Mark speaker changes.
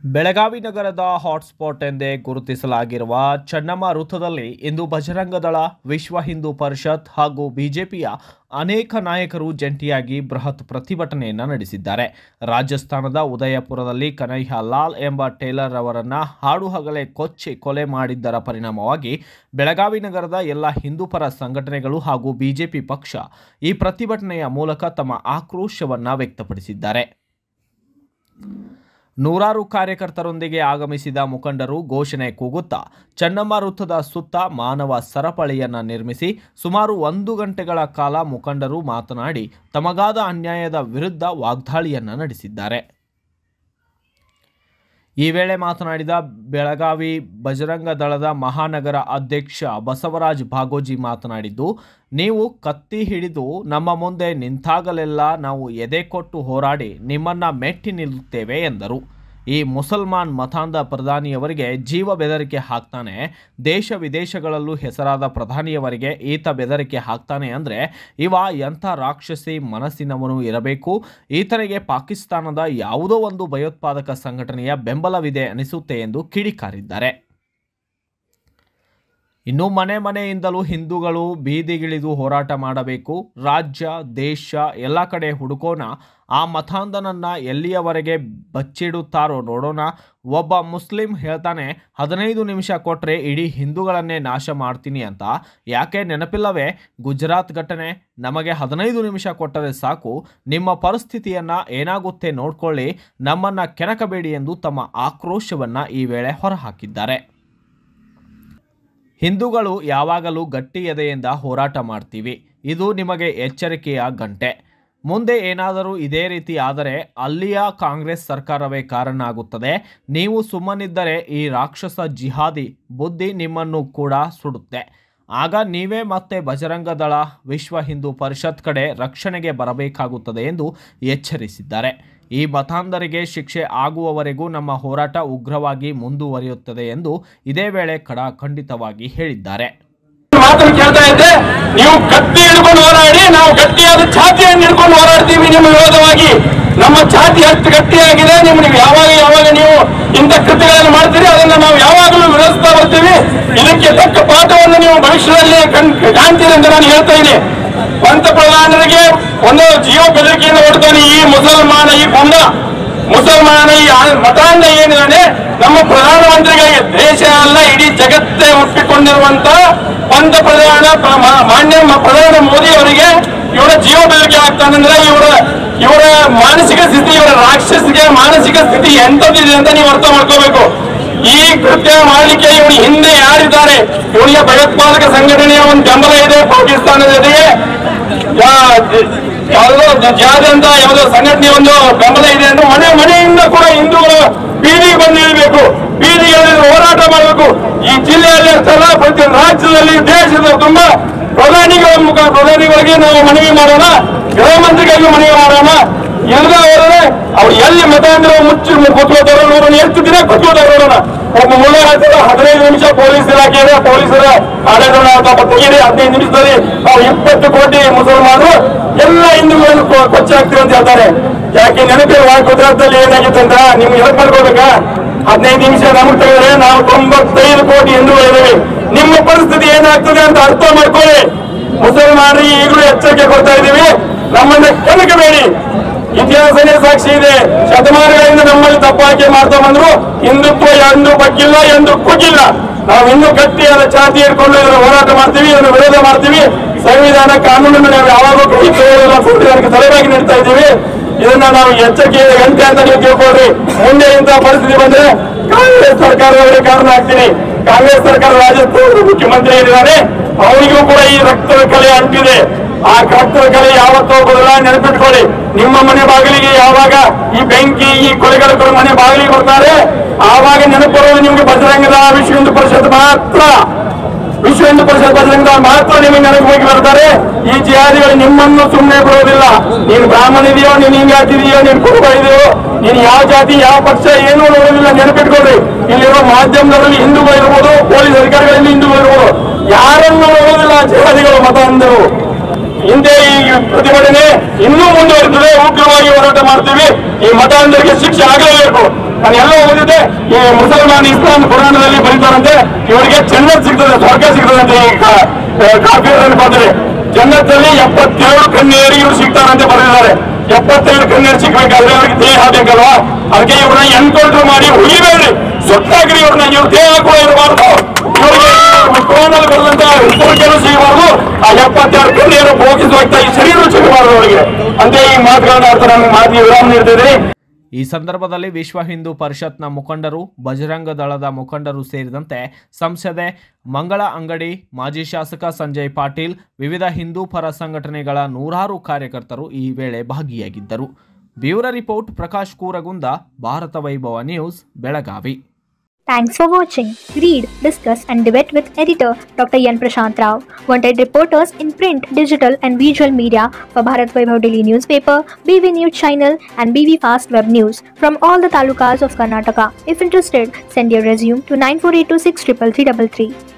Speaker 1: ಬೆಳಗಾವಿ ನಗರದ ಹಾಟ್ಸ್ಪಾಟ್ ಎಂದೇ ಗುರುತಿಸಲಾಗಿರುವ ಚನ್ನಮ್ಮ ವೃತ್ತದಲ್ಲಿ ಇಂದು ಬಜರಂಗದಳ ವಿಶ್ವ ಹಿಂದೂ ಪರಿಷತ್ ಹಾಗೂ ಬಿಜೆಪಿಯ ಅನೇಕ ನಾಯಕರು ಜಂಟಿಯಾಗಿ ಬೃಹತ್ ಪ್ರತಿಭಟನೆಯನ್ನು ನಡೆಸಿದ್ದಾರೆ ರಾಜಸ್ಥಾನದ ಉದಯಪುರದಲ್ಲಿ ಕನಯ್ಯ ಲಾಲ್ ಎಂಬ ಟೇಲರ್ ಅವರನ್ನ ಹಾಡು ಹಗಲೇ ಕೊಚ್ಚಿ ಕೊಲೆ ಮಾಡಿದ್ದರ ಪರಿಣಾಮವಾಗಿ ಬೆಳಗಾವಿ ನಗರದ ಎಲ್ಲ ಹಿಂದೂಪರ ಸಂಘಟನೆಗಳು ಹಾಗೂ ಬಿಜೆಪಿ ಪಕ್ಷ ಈ ಪ್ರತಿಭಟನೆಯ ಮೂಲಕ ತಮ್ಮ ಆಕ್ರೋಶವನ್ನ ವ್ಯಕ್ತಪಡಿಸಿದ್ದಾರೆ ನೂರಾರು ಕಾರ್ಯಕರ್ತರೊಂದಿಗೆ ಆಗಮಿಸಿದ ಮುಖಂಡರು ಘೋಷಣೆ ಕೂಗುತ್ತಾ ಚನ್ನಮ್ಮ ವೃತ್ತದ ಸುತ್ತ ಮಾನವ ಸರಪಳಿಯನ್ನ ನಿರ್ಮಿಸಿ ಸುಮಾರು ಒಂದು ಗಂಟೆಗಳ ಕಾಲ ಮುಖಂಡರು ಮಾತನಾಡಿ ತಮಗಾದ ಅನ್ಯಾಯದ ವಿರುದ್ಧ ವಾಗ್ದಾಳಿಯನ್ನ ನಡೆಸಿದ್ದಾರೆ ಈ ವೇಳೆ ಮಾತನಾಡಿದ ಬೆಳಗಾವಿ ಬಜರಂಗ ದಳದ ಮಹಾನಗರ ಅಧ್ಯಕ್ಷ ಬಸವರಾಜ್ ಭಾಗೋಜಿ ಮಾತನಾಡಿದ್ದು ನೀವು ಕತ್ತಿ ಹಿಡಿದು ನಮ್ಮ ಮುಂದೆ ನಿಂತಾಗಲೆಲ್ಲ ನಾವು ಎದೆ ಕೊಟ್ಟು ಹೋರಾಡಿ ನಿಮ್ಮನ್ನ ಮೆಟ್ಟಿ ನಿಲ್ಲುತ್ತೇವೆ ಎಂದರು ಈ ಮುಸಲ್ಮಾನ್ ಮತಾಂಧ ಪ್ರಧಾನಿಯವರಿಗೆ ಜೀವ ಬೆದರಿಕೆ ಹಾಕ್ತಾನೆ ದೇಶ ವಿದೇಶಗಳಲ್ಲೂ ಹೆಸರಾದ ಪ್ರಧಾನಿಯವರಿಗೆ ಈತ ಬೆದರಿಕೆ ಹಾಕ್ತಾನೆ ಅಂದರೆ ಇವ ಎಂಥ ರಾಕ್ಷಸಿ ಮನಸ್ಸಿನವನು ಇರಬೇಕು ಈತನಿಗೆ ಪಾಕಿಸ್ತಾನದ ಯಾವುದೋ ಒಂದು ಭಯೋತ್ಪಾದಕ ಸಂಘಟನೆಯ ಬೆಂಬಲವಿದೆ ಅನಿಸುತ್ತೆ ಎಂದು ಕಿಡಿಕಾರಿದ್ದಾರೆ ಇನ್ನು ಮನೆ ಮನೆಯಿಂದಲೂ ಹಿಂದೂಗಳು ಬೀದಿಗಿಳಿದು ಹೋರಾಟ ಮಾಡಬೇಕು ರಾಜ್ಯ ದೇಶ ಎಲ್ಲ ಕಡೆ ಹುಡುಕೋಣ ಆ ಮತಾಂಧನನ್ನ ಎಲ್ಲಿಯವರೆಗೆ ಬಚ್ಚಿಡುತ್ತಾರೋ ನೋಡೋಣ ಒಬ್ಬ ಮುಸ್ಲಿಂ ಹೇಳ್ತಾನೆ ಹದಿನೈದು ನಿಮಿಷ ಕೊಟ್ಟರೆ ಇಡೀ ಹಿಂದೂಗಳನ್ನೇ ನಾಶ ಮಾಡ್ತೀನಿ ಅಂತ ಯಾಕೆ ನೆನಪಿಲ್ಲವೇ ಗುಜರಾತ್ ಘಟನೆ ನಮಗೆ ಹದಿನೈದು ನಿಮಿಷ ಕೊಟ್ಟರೆ ಸಾಕು ನಿಮ್ಮ ಪರಿಸ್ಥಿತಿಯನ್ನ ಏನಾಗುತ್ತೆ ನೋಡ್ಕೊಳ್ಳಿ ನಮ್ಮನ್ನ ಕೆಣಕಬೇಡಿ ಎಂದು ತಮ್ಮ ಆಕ್ರೋಶವನ್ನ ಈ ವೇಳೆ ಹೊರಹಾಕಿದ್ದಾರೆ ಹಿಂದೂಗಳು ಯಾವಾಗಲೂ ಗಟ್ಟಿ ಎದೆಯಿಂದ ಹೋರಾಟ ಮಾಡ್ತೀವಿ ಇದು ನಿಮಗೆ ಎಚ್ಚರಿಕೆಯ ಗಂಟೆ ಮುಂದೆ ಏನಾದರೂ ಇದೇ ರೀತಿ ಆದರೆ ಅಲ್ಲಿಯ ಕಾಂಗ್ರೆಸ್ ಸರ್ಕಾರವೇ ಕಾರಣ ಆಗುತ್ತದೆ ನೀವು ಸುಮ್ಮನಿದ್ದರೆ ಈ ರಾಕ್ಷಸ ಜಿಹಾದಿ ಬುದ್ಧಿ ನಿಮ್ಮನ್ನು ಕೂಡ ಸುಡುತ್ತೆ ಆಗ ನೀವೇ ಮತ್ತೆ ಬಜರಂಗ ದಳ ವಿಶ್ವ ಹಿಂದೂ ಪರಿಷತ್ ಕಡೆ ರಕ್ಷಣೆಗೆ ಬರಬೇಕಾಗುತ್ತದೆ ಎಂದು ಎಚ್ಚರಿಸಿದ್ದಾರೆ ಈ ಮತಾಂಧರಿಗೆ ಶಿಕ್ಷೆ ಆಗುವವರೆಗೂ ನಮ್ಮ ಹೋರಾಟ ಉಗ್ರವಾಗಿ ಮುಂದುವರಿಯುತ್ತದೆ ಎಂದು ಇದೇ ವೇಳೆ ಖಡಾಖಂಡಿತವಾಗಿ ಹೇಳಿದ್ದಾರೆ
Speaker 2: ಮಾತನ್ನು ಕೇಳ್ತಾ ಇದ್ದೆ ನೀವು ಕತ್ತಿ ಹಿಡ್ಕೊಂಡು ಹೋರಾಡಿ ನಾವು ಗಟ್ಟಿಯಾದ ಛಾತಿಯನ್ನು ಹಿಡ್ಕೊಂಡು ಹೋರಾಡ್ತೀವಿ ನಿಮ್ಮ ವಿರೋಧವಾಗಿ ನಮ್ಮ ಛಾತಿ ಎಷ್ಟು ಗಟ್ಟಿಯಾಗಿದೆ ನಿಮ್ಮ ನೀವು ಯಾವಾಗ ಯಾವಾಗ ನೀವು ಇಂಥ ಕೃತ್ಯಗಳನ್ನು ಮಾಡ್ತೀರಿ ಅದನ್ನ ನಾವು ಯಾವಾಗಲೂ ವಿರೋಧಿಸ್ತಾ ಬರ್ತೀವಿ ಇದಕ್ಕೆ ತಕ್ಕ ಪಾಠವನ್ನು ನೀವು ಭವಿಷ್ಯದಲ್ಲಿ ಕಣ್- ಕಾಣ್ತೀರಿ ಅಂತ ನಾನು ಹೇಳ್ತಾ ಇದ್ದೀನಿ ಪಂತಪ್ರಧಾನರಿಗೆ ಒಂದು ಜೀವ ಬೆದರಿಕೆಯನ್ನು ಹೊಡ್ತಾನೆ ಈ ಮುಸಲ್ಮಾನ ಈ ಕೊಂದ ಮುಸಲ್ಮಾನ ಈ ಆ- ಮತಾಂಧ ಏನಿದಾನೆ ನಮ್ಮ ಪ್ರಧಾನಮಂತ್ರಿಗಳಿಗೆ ದೇಶ ಅಲ್ಲ ಇಡೀ ಜಗತ್ತೇ ಒಪ್ಪಿಕೊಂಡಿರುವಂತ ಪಂತಪ್ರಧಾನ ಪ್ರ- ಮಾ- ಮಾನ್ಯ ಮ- ಪ್ರಧಾನಿ ಮೋದಿ ಅವರಿಗೆ ಇವರ ಜೀವ ಬೆದರಿಕೆ ಆಗ್ತಾನಂದ್ರೆ ಇವರ ಇವರ ಮಾನಸಿಕ ಸ್ಥಿತಿ ಇವರ ರಾಕ್ಷಸಿಗೆ ಮಾನಸಿಕ ಸ್ಥಿತಿ ಎಂತದಿದೆ ಅಂತ ನೀವು ಅರ್ಥ ಮಾಡ್ಕೋಬೇಕು ಈ ಕೃತ್ಯ ಮಾಡಲಿಕ್ಕೆ ಇವನು ಹಿಂದೆ ಯಾರಿದ್ದಾರೆ ಇವನಿಗೆ ಭಯೋತ್ಪಾದಕ ಸಂಘಟನೆಯ ಒಂದು ಬೆಂಬಲ ಇದೆ ಪಾಕಿಸ್ತಾನದ ಜೊತೆಗೆ ಯಾ- ಯಾವುದೋ ಜಾತಿ ಅಂತ ಯಾವುದೋ ಸಂಘಟನೆ ಒಂದು ಬೆಂಬಲ ಇದೆ ಅಂದ್ರೆ ಮನೆ ಮನೆಯಿಂದ ಕೂಡ ಹಿಂದೂಗಳು ಬೀದಿಗೆ ಬಂದು ನಿಲ್ಬೇಕು ಬೀದಿಗೆ ಇಳಿದು ಹೋರಾಟ ಮಾಡಬೇಕು ಈ ಜಿಲ್ಲೆಯಲ್ಲಿ ಅಷ್ಟಲ್ಲ ಪ್ರತಿ ರಾಜ್ಯದಲ್ಲಿ ದೇಶದ ತುಂಬಾ ಪ್ರಧಾನಿಗಳ ಮುಖ ಪ್ರಧಾನಿಗಳಿಗೆ ನಾವು ಮನವಿ ಮಾಡೋಣ ಗೃಹ ಮಂತ್ರಿಗಳಿಗೆ ಮನವಿ ಮಾಡೋಣ ಎಲ್ಲ ಹೋದರೆ ಅವ್ರು ಎಲ್ಲಿ ಮತಾಂತರ ಮುಚ್ಚಿ ಕೂತ್ಕೋತಾರೋ ನೋಡೋಣ ಎಷ್ಟು ದಿನ ಕೂತ್ಕೋತಾರೋ ನೋಡೋಣ ಒಬ್ಬ ಮುಳ್ಳ ಹಾಕಿದ್ರೆ ಹದಿನೈದು ನಿಮಿಷ ಪೊಲೀಸ್ ಇಲಾಖೆ ಇದೆ ಪೊಲೀಸರ ಆಡಳಿತ ಅಥವಾ ತೆಗೀರಿ ಹದಿನೈದು ನಿಮಿಷದಲ್ಲಿ ನಾವು ಇಪ್ಪತ್ತು ಕೋಟಿ ಮುಸಲ್ಮಾನರು ಎಲ್ಲ ಹಿಂದೂಗಳನ್ನು ಕೊ- ಕೊಚ್ಚಿ ಹಾಕ್ತೀವಿ ಅಂತ ಹೇಳ್ತಾರೆ ಯಾಕೆ ನೆನಪಿರುವ ಗುಜರಾತ್ನಲ್ಲಿ ಏನಾಗಿತ್ತು ಅಂತ ನಿಮ್ಗೆ ಎದಕ್ ಮಾಡ್ಕೋಬೇಕಾ ಹದಿನೈದು ನಿಮಿಷ ನಮಗೆ ತೆಗೆದ್ರೆ ನಾವು ತೊಂಬತ್ತೈದು ಕೋಟಿ ಹಿಂದೂಗಳಿದ್ದೀವಿ ನಿಮ್ಮ ಪರಿಸ್ಥಿತಿ ಏನಾಗ್ತದೆ ಅಂತ ಅರ್ಥ ಮಾಡ್ಕೊಳ್ಳಿ ಮುಸಲ್ಮಾನರಿಗೆ ಈಗಲೂ ಎಚ್ಚರಿಕೆ ಕೊಡ್ತಾ ಇದ್ದೀವಿ ನಮ್ಮನ್ನ ಕೆಣಕಬೇಡಿ ಇತಿಹಾಸನೇ ಸಾಕ್ಷಿ ಇದೆ ಶತಮಾನಗಳಿಂದ ನಮ್ಮಲ್ಲಿ ತಪ್ಪಾಕೆ ಮಾಡ್ತಾ ಬಂದ್ರು ಹಿಂದುತ್ವ ಎಂದು ಬಗ್ಗಿಲ್ಲ ಎಂದು ಕುಗ್ಗಿಲ್ಲ ನಾವು ಇನ್ನೂ ಗಟ್ಟಿಯಾದ ಛಾತಿ ಹಿಡ್ಕೊಂಡು ಇದನ್ನು ಹೋರಾಟ ಮಾಡ್ತೀವಿ ಇದನ್ನು ವಿರೋಧ ಮಾಡ್ತೀವಿ ಸಂವಿಧಾನ ಕಾನೂನನ್ನು ನಾವು ಯಾವಾಗಲೂ ಕೈ ತೊಗೊಳ್ಳೋದಿಲ್ಲ, ಸಂವಿಧಾನಕ್ಕೆ ತಲೆಬಾಗಿ ನೀಡ್ತಾ ಇದ್ದೀವಿ ಇದನ್ನ ನಾವು ಎಚ್ಚರಿಕೆಯ ಗಂಟೆ ಅಂತ ನೀವು ತಿಳ್ಕೊಳ್ರಿ ಮುಂದೆ ಇಂತಹ ಪರಿಸ್ಥಿತಿ ಬಂದ್ರೆ ಕಾಂಗ್ರೆಸ್ ಸರ್ಕಾರದವರೇ ಕಾರಣ ಆಗ್ತೀನಿ ಕಾಂಗ್ರೆಸ್ ಸರ್ಕಾರ ರಾಜಸ್ಥಾನದ ಮುಖ್ಯಮಂತ್ರಿ ಏನಿದ್ದಾರೆ ಅವರಿಗೂ ಕೂಡ ಈ ರಕ್ತದ ಕಲೆ ಅಂಟಿದೆ ಆ ರಕ್ತದ ಕಲೆ ಯಾವತ್ತೋ ಬರಲ್ಲ ನೆನಪಿಟ್ಕೊಳ್ಳಿ ನಿಮ್ಮ ಮನೆ ಬಾಗಿಲಿಗೆ ಯಾವಾಗ ಈ ಬೆಂಕಿ ಈ ಕೊಲೆಗಡಕರು ಮನೆ ಬಾಗಿಲಿಗೆ ಬರ್ತಾರೆ ಆವಾಗ ನೆನಪುರೋದು ನಿಮ್ಗೆ ಬಜರಂಗದ ವಿಶ್ವ ಹಿಂದೂ ಪರಿಷತ್ ಮಾತ್ರ ವಿಶ್ವ ಹಿಂದೂ ಪರಿಷತ್ ಬಜರಂಗ ದಳ ಮಾತ್ರ ನಿಮಗೆ ನೆನಪು ಹೋಗಿ ಬರ್ತಾರೆ ಈ ಜಿಹಾದಿಗಳು ನಿಮ್ಮನ್ನು ಸುಮ್ಮನೆ ಬಿಡೋದಿಲ್ಲ ನೀನು ಬ್ರಾಹ್ಮಣ ಇದೆಯೋ ನೀನು ಹಿಂಗಾತಿದೆಯೋ ನೀನು ಕುರುಬ ಇದೆಯೋ ನೀನು ಯಾವ ಜಾತಿ ಯಾವ ಪಕ್ಷ ಏನೂ ನೋಡೋದಿಲ್ಲ ನೆನಪಿಟ್ಕೊಳ್ರಿ ಇಲ್ಲಿರೋ ಮಾಧ್ಯಮದಲ್ಲಿ ಹಿಂದೂಗಳು ಇರ್ಬೋದು ಪೊಲೀಸ್ ಅಧಿಕಾರಿಗಳಲ್ಲಿ ಹಿಂದೂಗಳು ಇರ್ಬೋದು ಯಾರನ್ನು ನೋಡೋದಿಲ್ಲ ಜಿಹಾದಿಗಳು ಮತ ಅಂದರು ಹಿಂದೆ ಈ ಪ್ರತಿಭಟನೆ ಇನ್ನೂ ಮುಂದುವರಿತದೆ ಉಗ್ರವಾಗಿ ಹೋರಾಟ ಮಾಡ್ತೀವಿ ಈ ಮತಾಂಧರಿಗೆ ಶಿಕ್ಷೆ ಆಗಲೇಬೇಕು ನಾನು ಎಲ್ಲೋ ಓದಿದ್ದೆ ಈ ಮುಸಲ್ಮಾನ್ ಇಸ್ಲಾಂ ಪುರಾಣದಲ್ಲಿ ಬರೀತಾರಂತೆ ಇವರಿಗೆ ಜನ್ನತ್ ಸಿಗ್ತದೆ ಸ್ವರ್ಗ ಸಿಗ್ತದೆ ಅಂತ ಈ ಕಾಫಿರಲ್ಲಿ ಬಂದರೆ ಜನ್ನತ್ತಲ್ಲಿ ಎಪ್ಪತ್ತೇಳು ಕನ್ಯೆಯರಿಗೆ ಇವ್ರು ಸಿಗ್ತಾರಂತೆ ಬರೆದಿದ್ದಾರೆ ಎಪ್ಪತ್ತೇಳು ಕನ್ಯರು ಸಿಗ್ಬೇಕಾದ್ರೆ ಅವ್ರಿಗೆ ದೇಹ ಬೇಕಲ್ವಾ ಅದಕ್ಕೆ ಇವ್ರನ್ನ ಎನ್ಕೌಂಟರ್ ಮಾಡಿ ಉಳಿಬೇಡ್ರಿ ಸೊಟ್ಟಾಗ್ರಿ ಇವ್ರನ್ನ ಇವ್ರ ದೇಹ ಕೂಡ ಇರಬಾರ್ದು ಇವರಿಗೆ ಕೋನಲ್ಲಿ ಬರೆದಂತ ಉಪರಿಕೆಗಳು ಸಿಗಬಾರ್ದು ಆ ಎಪ್ಪತ್ತೆರಡು ಕನ್ಯರು ಭೋಗಿಸುವಂತ ಈ ಶರೀರ ಸಿಗಬಾರ್ದು ಅವರಿಗೆ ಅಂತ ಈ ಮಾತುಗಳನ್ನ ಅರ್ಥ ನಮ್ಗೆ ಮಾತಿ ವಿರಾಮ ನೀಡ್ತಿದ್ರಿ
Speaker 1: ಈ ಸಂದರ್ಭದಲ್ಲಿ ವಿಶ್ವ ಹಿಂದೂ ಪರಿಷತ್ನ ಮುಖಂಡರು ಬಜರಂಗ ದಳದ ಮುಖಂಡರು ಸೇರಿದಂತೆ ಸಂಸದೆ ಮಂಗಳ ಅಂಗಡಿ ಮಾಜಿ ಶಾಸಕ ಸಂಜಯ್ ಪಾಟೀಲ್ ವಿವಿಧ ಹಿಂದೂ ಪರ ಸಂಘಟನೆಗಳ ನೂರಾರು ಕಾರ್ಯಕರ್ತರು ಈ ವೇಳೆ ಭಾಗಿಯಾಗಿದ್ದರು bureau report Prakash Kooragunda Bharat Vaibhav news Belagavi
Speaker 3: Thanks for watching. Read, discuss, and debate with editor Dr. Yan Prashant Rao. Wanted reporters in print, digital, and visual media for Bharat Vaibhav Daily newspaper, BV News channel, and BV Fast Web News from all the talukas of Karnataka. If interested, send your resume to 9482633333.